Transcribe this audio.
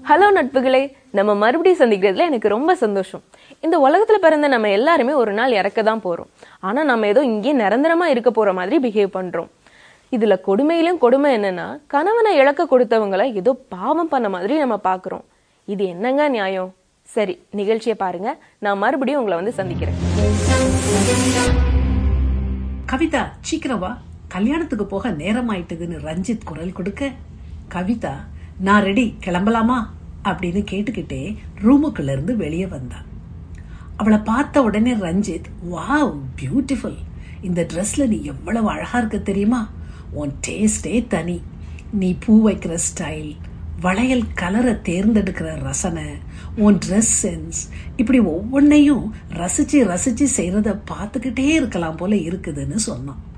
hello நட்புகளே நம்ம மறுபடியும் சந்திக்கிறதுல எனக்கு ரொம்ப சந்தோஷம் இந்த உலகத்துல பிறந்த நம்ம எல்லாருமே ஒரு நாள் இறக்க தான் போறோம் ஆனா நம்ம ஏதோ இங்கே நிரந்தரமா இருக்க போற மாதிரி பிஹேவ் பண்றோம் இதுல கொடுமையிலும் கொடுமை என்னன்னா கணவனை இழக்க கொடுத்தவங்கள ஏதோ பாவம் பண்ண மாதிரி நம்ம பாக்குறோம் இது என்னங்க நியாயம் சரி நிகழ்ச்சியை பாருங்க நான் மறுபடியும் உங்களை வந்து சந்திக்கிறேன் கவிதா சீக்கிரம் வா கல்யாணத்துக்கு போக நேரம் ஆயிட்டுதுன்னு ரஞ்சித் குரல் கொடுக்க கவிதா நான் ரெடி கிளம்பலாமா அப்படின்னு கேட்டுக்கிட்டே ரூமுக்குள்ள இருந்து வெளியே வந்தா அவளை பார்த்த உடனே ரஞ்சித் வாவ் பியூட்டிஃபுல் இந்த ட்ரெஸ்ல நீ எவ்வளவு அழகா இருக்க தெரியுமா உன் டேஸ்டே தனி நீ பூ வைக்கிற ஸ்டைல் வளையல் கலரை தேர்ந்தெடுக்கிற ரசனை உன் ட்ரெஸ் சென்ஸ் இப்படி ஒவ்வொன்னையும் ரசிச்சு ரசிச்சு செய்யறத பார்த்துக்கிட்டே இருக்கலாம் போல இருக்குதுன்னு சொன்னான்